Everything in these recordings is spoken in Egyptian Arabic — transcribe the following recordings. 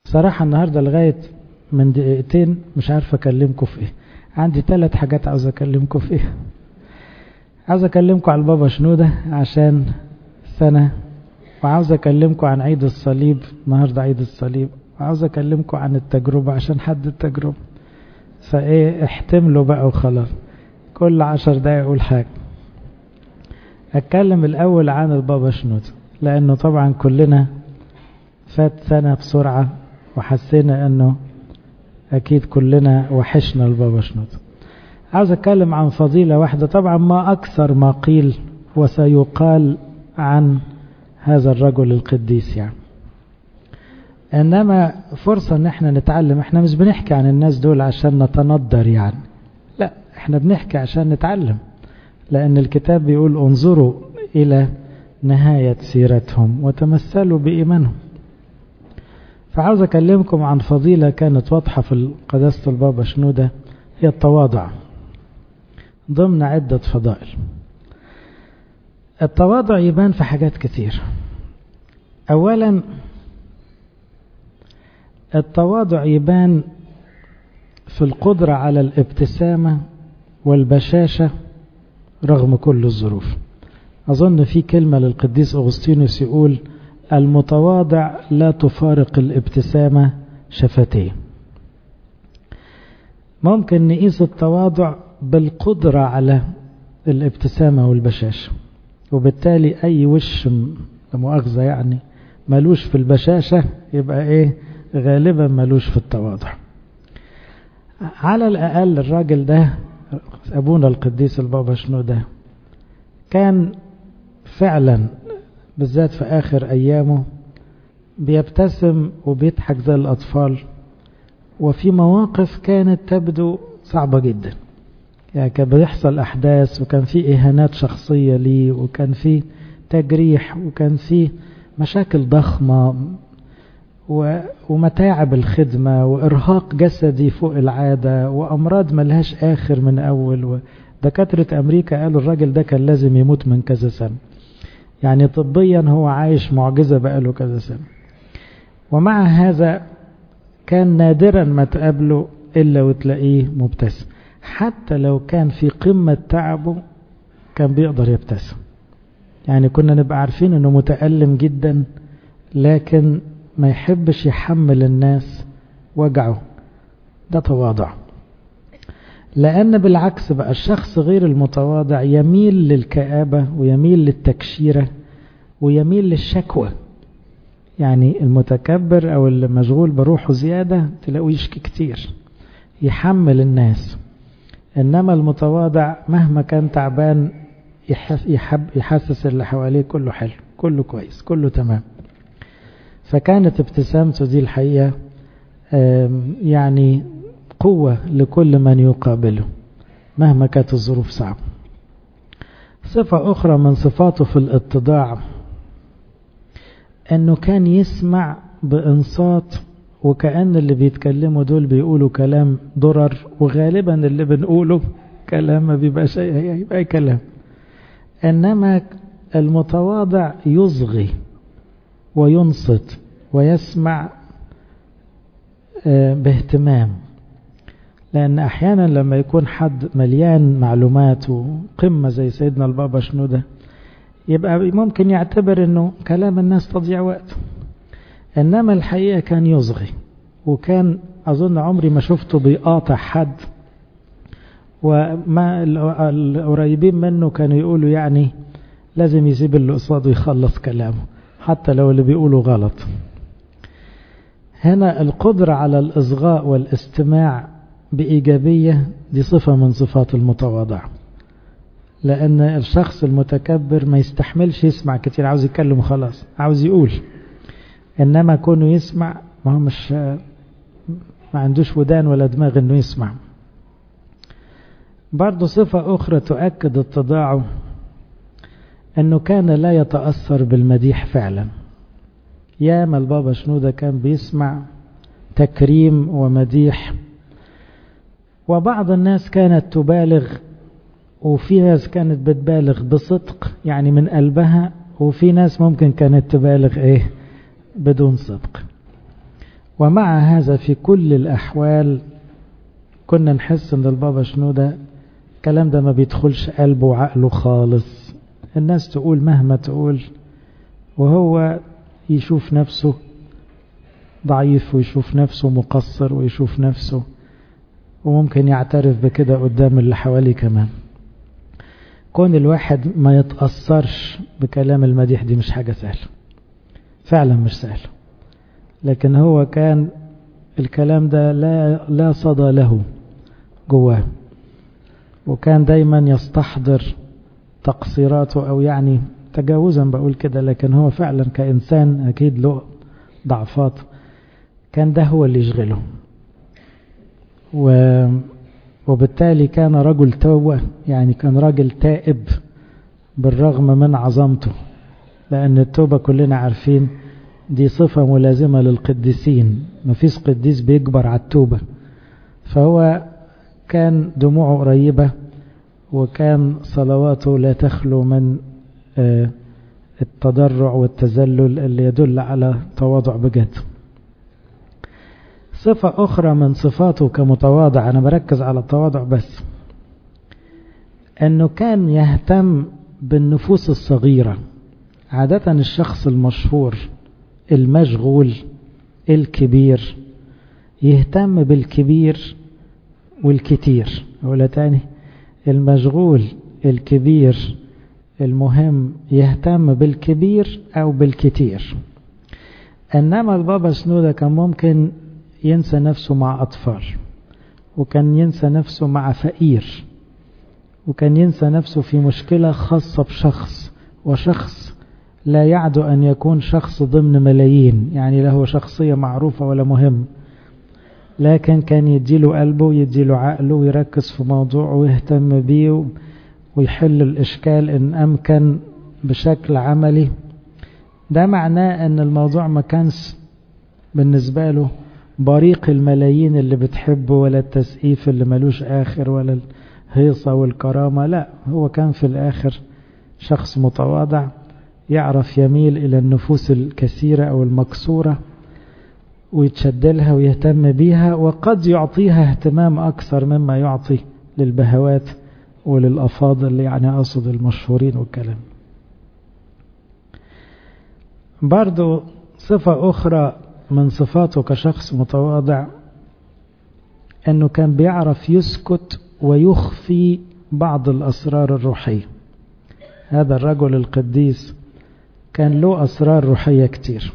بصراحة النهاردة لغاية من دقيقتين مش عارف أكلمكم في إيه عندي ثلاث حاجات عاوز أكلمكم في إيه عاوز أكلمكم على البابا شنودة عشان سنة وعاوز أكلمكم عن عيد الصليب النهاردة عيد الصليب وعاوز أكلمكم عن التجربة عشان حد التجربة فإيه احتملوا بقى وخلاص كل عشر دقايق أقول حاجة أتكلم الأول عن البابا شنودة لأنه طبعا كلنا فات سنة بسرعة وحسينا أنه أكيد كلنا وحشنا البابا شنودة عاوز أتكلم عن فضيلة واحدة طبعا ما أكثر ما قيل وسيقال عن هذا الرجل القديس يعني إنما فرصة إن احنا نتعلم احنا مش بنحكي عن الناس دول عشان نتندر يعني لا احنا بنحكي عشان نتعلم لأن الكتاب بيقول انظروا إلى نهاية سيرتهم وتمثلوا بإيمانهم فعاوز أكلمكم عن فضيلة كانت واضحة في قداسة البابا شنودة هي التواضع ضمن عدة فضائل التواضع يبان في حاجات كتير أولا التواضع يبان في القدرة على الابتسامة والبشاشة رغم كل الظروف أظن في كلمة للقديس أغسطينوس يقول المتواضع لا تفارق الابتسامة شفتيه ممكن نقيس التواضع بالقدرة على الابتسامة والبشاشة وبالتالي أي وش مؤاخذة يعني ملوش في البشاشة يبقى إيه غالبا ملوش في التواضع على الأقل الراجل ده أبونا القديس البابا شنو ده كان فعلا بالذات في آخر أيامه بيبتسم وبيضحك زي الأطفال وفي مواقف كانت تبدو صعبة جدا يعني كان بيحصل أحداث وكان في إهانات شخصية ليه وكان في تجريح وكان في مشاكل ضخمة ومتاعب الخدمة وإرهاق جسدي فوق العادة وأمراض ملهاش آخر من أول دكاترة أمريكا قالوا الراجل ده كان لازم يموت من كذا سنة يعني طبيا هو عايش معجزة بقاله كذا سنة ومع هذا كان نادرا ما تقابله إلا وتلاقيه مبتسم حتى لو كان في قمة تعبه كان بيقدر يبتسم يعني كنا نبقى عارفين انه متألم جدا لكن ما يحبش يحمل الناس وجعه ده تواضع لأن بالعكس بقى الشخص غير المتواضع يميل للكآبة ويميل للتكشيرة ويميل للشكوى يعني المتكبر أو اللي مشغول بروحه زيادة تلاقوه يشكي كتير يحمل الناس إنما المتواضع مهما كان تعبان يحب يحسس اللي حواليه كله حلو كله كويس كله تمام فكانت ابتسامته دي الحقيقة يعني قوة لكل من يقابله مهما كانت الظروف صعبة صفة أخرى من صفاته في الاتضاع أنه كان يسمع بإنصات وكأن اللي بيتكلموا دول بيقولوا كلام ضرر وغالبا اللي بنقوله كلام ما بيبقاش يبقى أي كلام إنما المتواضع يصغي وينصت ويسمع باهتمام لأن أحيانا لما يكون حد مليان معلومات وقمة زي سيدنا البابا شنودة يبقى ممكن يعتبر أنه كلام الناس تضيع وقت إنما الحقيقة كان يصغي وكان أظن عمري ما شفته بيقاطع حد وما القريبين منه كانوا يقولوا يعني لازم يسيب اللي قصاده يخلص كلامه حتى لو اللي بيقوله غلط هنا القدرة على الإصغاء والاستماع بإيجابية دي صفة من صفات المتواضع لأن الشخص المتكبر ما يستحملش يسمع كتير عاوز يتكلم خلاص عاوز يقول إنما كونه يسمع ما هو مش ما عندوش ودان ولا دماغ إنه يسمع برضه صفة أخرى تؤكد اتضاعه أنه كان لا يتأثر بالمديح فعلا ياما البابا شنودة كان بيسمع تكريم ومديح وبعض الناس كانت تبالغ وفي ناس كانت بتبالغ بصدق يعني من قلبها وفي ناس ممكن كانت تبالغ ايه بدون صدق ومع هذا في كل الأحوال كنا نحس ان البابا شنودة الكلام ده ما بيدخلش قلبه وعقله خالص الناس تقول مهما تقول وهو يشوف نفسه ضعيف ويشوف نفسه مقصر ويشوف نفسه وممكن يعترف بكده قدام اللي حواليه كمان كون الواحد ما يتأثرش بكلام المديح دي مش حاجة سهلة فعلا مش سهلة لكن هو كان الكلام ده لا لا صدى له جواه وكان دايما يستحضر تقصيراته او يعني تجاوزا بقول كده لكن هو فعلا كإنسان أكيد له ضعفات كان ده هو اللي يشغله و وبالتالي كان رجل توبة يعني كان راجل تائب بالرغم من عظمته لأن التوبة كلنا عارفين دي صفة ملازمة للقديسين مفيش قديس بيكبر على التوبة فهو كان دموعه قريبة وكان صلواته لا تخلو من التضرع والتذلل اللي يدل على تواضع بجد صفة أخرى من صفاته كمتواضع أنا بركز على التواضع بس أنه كان يهتم بالنفوس الصغيرة عادة الشخص المشهور المشغول الكبير يهتم بالكبير والكتير ولا تاني المشغول الكبير المهم يهتم بالكبير أو بالكتير إنما البابا سنودة كان ممكن ينسى نفسه مع أطفال وكان ينسى نفسه مع فقير وكان ينسى نفسه في مشكلة خاصة بشخص وشخص لا يعدو أن يكون شخص ضمن ملايين يعني له شخصية معروفة ولا مهم لكن كان يديله قلبه ويديله عقله ويركز في موضوعه ويهتم بيه ويحل الإشكال إن أمكن بشكل عملي ده معناه أن الموضوع ما كانش بالنسبة له بريق الملايين اللي بتحبه ولا التسقيف اللي ملوش آخر ولا الهيصة والكرامة لا هو كان في الآخر شخص متواضع يعرف يميل إلى النفوس الكثيرة أو المكسورة ويتشدلها ويهتم بيها وقد يعطيها اهتمام أكثر مما يعطي للبهوات وللأفاضل يعني أقصد المشهورين والكلام برضو صفة أخرى من صفاته كشخص متواضع أنه كان بيعرف يسكت ويخفي بعض الأسرار الروحية هذا الرجل القديس كان له أسرار روحية كتير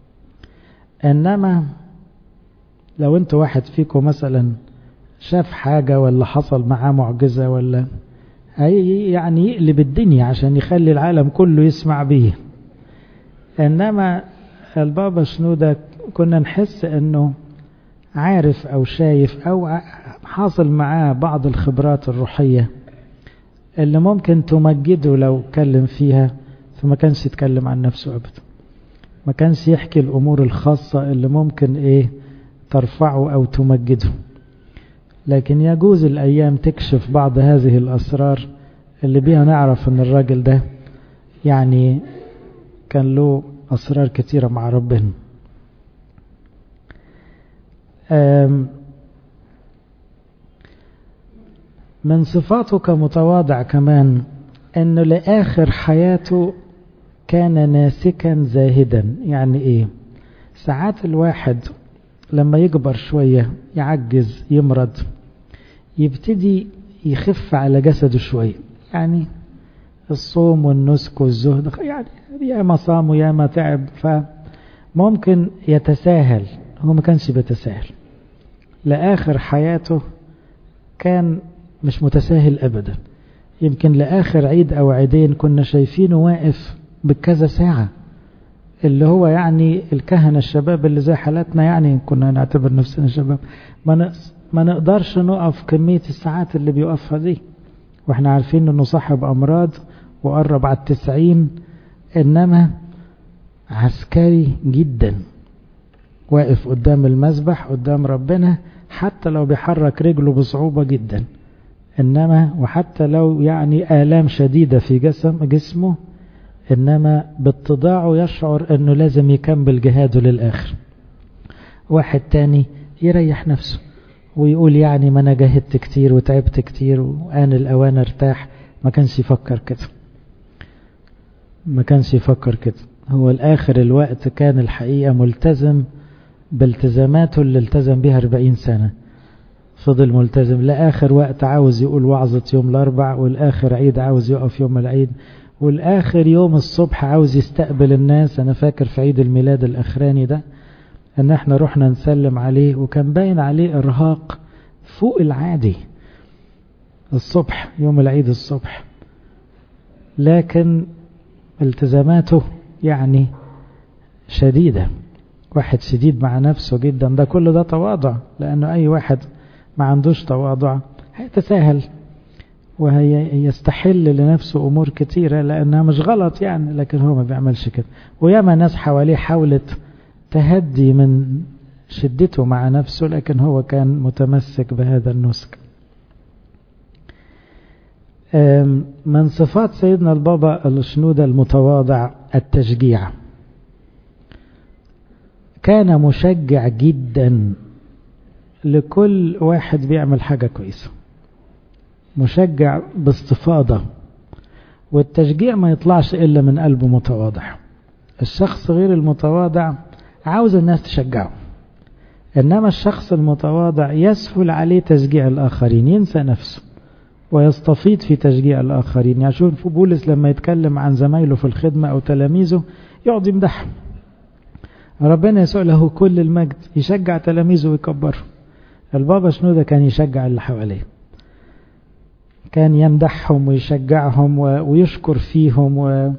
إنما لو أنت واحد فيكم مثلا شاف حاجة ولا حصل معاه معجزة ولا هي يعني يقلب الدنيا عشان يخلي العالم كله يسمع بيه إنما البابا شنودة كنا نحس أنه عارف أو شايف أو حاصل معاه بعض الخبرات الروحية اللي ممكن تمجده لو اتكلم فيها فما كانش يتكلم عن نفسه أبدا ما كانش يحكي الأمور الخاصة اللي ممكن إيه ترفعه أو تمجده لكن يجوز الأيام تكشف بعض هذه الأسرار اللي بيها نعرف أن الراجل ده يعني كان له أسرار كثيرة مع ربنا من صفاته كمتواضع كمان أنه لآخر حياته كان ناسكا زاهدا يعني إيه ساعات الواحد لما يكبر شوية يعجز يمرض يبتدي يخف على جسده شوية يعني الصوم والنسك والزهد يعني ياما صام وياما تعب فممكن يتساهل هو ما كانش بيتساهل لآخر حياته كان مش متساهل أبدا يمكن لآخر عيد أو عيدين كنا شايفينه واقف بكذا ساعة اللي هو يعني الكهنة الشباب اللي زي حالاتنا يعني كنا نعتبر نفسنا شباب ما, ما نقدرش نقف كمية الساعات اللي بيقفها دي واحنا عارفين انه صاحب امراض وقرب على التسعين انما عسكري جدا واقف قدام المسبح قدام ربنا حتى لو بيحرك رجله بصعوبة جدا إنما وحتى لو يعني آلام شديدة في جسم جسمه إنما باتضاعه يشعر أنه لازم يكمل جهاده للآخر واحد تاني يريح نفسه ويقول يعني ما انا جاهدت كتير وتعبت كتير وآن الأوان ارتاح ما كانش يفكر كده ما كانش يفكر كده هو الآخر الوقت كان الحقيقة ملتزم بالتزاماته اللي التزم بها 40 سنة فضل ملتزم لآخر وقت عاوز يقول وعظة يوم الأربع والآخر عيد عاوز يقف يوم العيد والآخر يوم الصبح عاوز يستقبل الناس أنا فاكر في عيد الميلاد الأخراني ده أن احنا رحنا نسلم عليه وكان باين عليه إرهاق فوق العادي الصبح يوم العيد الصبح لكن التزاماته يعني شديدة واحد شديد مع نفسه جدا ده كل ده تواضع لأنه أي واحد ما عندوش تواضع هيتساهل وهيستحل لنفسه أمور كتيرة لأنها مش غلط يعني لكن هو ما بيعملش كده وياما ناس حواليه حاولت تهدي من شدته مع نفسه لكن هو كان متمسك بهذا النسك من صفات سيدنا البابا الشنودة المتواضع التشجيع كان مشجع جدا لكل واحد بيعمل حاجة كويسة مشجع باستفاضة والتشجيع ما يطلعش إلا من قلبه متواضع الشخص غير المتواضع عاوز الناس تشجعه إنما الشخص المتواضع يسهل عليه تشجيع الآخرين ينسى نفسه ويستفيض في تشجيع الآخرين يعني شوف بولس لما يتكلم عن زمايله في الخدمة أو تلاميذه يقعد يمدحهم ربنا يسوع له كل المجد يشجع تلاميذه ويكبره البابا شنودة كان يشجع اللي حواليه كان يمدحهم ويشجعهم ويشكر فيهم و...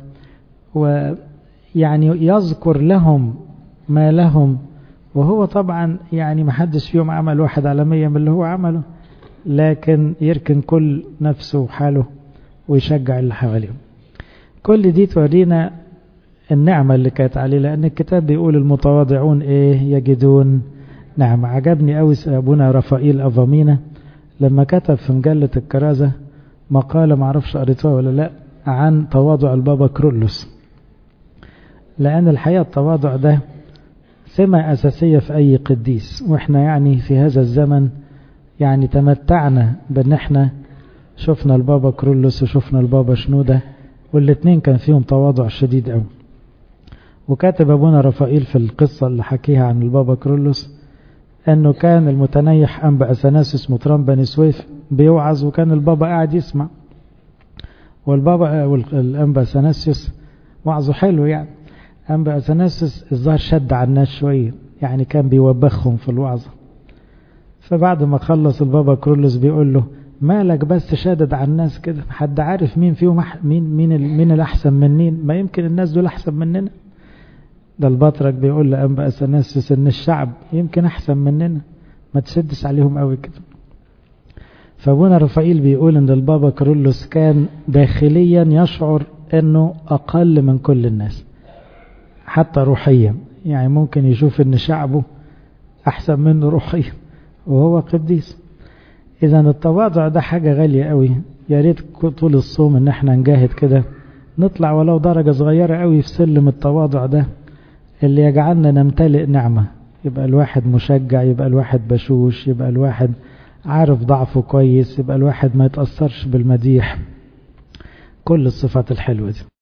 ويعني يذكر لهم ما لهم وهو طبعا يعني محدش فيهم عمل واحد على مية من اللي هو عمله لكن يركن كل نفسه وحاله ويشجع اللي حواليهم كل دي تورينا النعمة اللي كانت عليه لأن الكتاب بيقول المتواضعون إيه يجدون نعم عجبني قوي أبونا رفائيل أفامينا لما كتب في مجلة الكرازة مقالة معرفش قريتوها ولا لا عن تواضع البابا كرولوس لأن الحقيقة التواضع ده سمة أساسية في أي قديس وإحنا يعني في هذا الزمن يعني تمتعنا بأن إحنا شفنا البابا كرولوس وشفنا البابا شنودة والاتنين كان فيهم تواضع شديد قوي وكاتب أبونا رفائيل في القصة اللي حكيها عن البابا كرولوس أنه كان المتنيح أنبا أثناسيوس مطران بني سويف بيوعظ وكان البابا قاعد يسمع والبابا والأنبا أثناسيوس وعظه حلو يعني أنبا أثناسيوس الظاهر شد على الناس شوية يعني كان بيوبخهم في الوعظة فبعد ما خلص البابا كرولوس بيقول له مالك بس شادد على الناس كده حد عارف مين فيهم مين مين مين الأحسن من مين ما يمكن الناس دول أحسن مننا ده البطرك بيقول لأنبا أثناسيوس إن الشعب يمكن أحسن مننا ما تشدش عليهم قوي كده فابونا رفائيل بيقول ان البابا كارولوس كان داخليا يشعر انه اقل من كل الناس حتى روحيا يعني ممكن يشوف ان شعبه احسن منه روحيا وهو قديس اذا التواضع ده حاجة غالية قوي يا ريت طول الصوم ان احنا نجاهد كده نطلع ولو درجة صغيرة قوي في سلم التواضع ده اللي يجعلنا نمتلئ نعمة يبقى الواحد مشجع يبقى الواحد بشوش يبقى الواحد عارف ضعفه كويس يبقى الواحد ما يتأثرش بالمديح كل الصفات الحلوة دي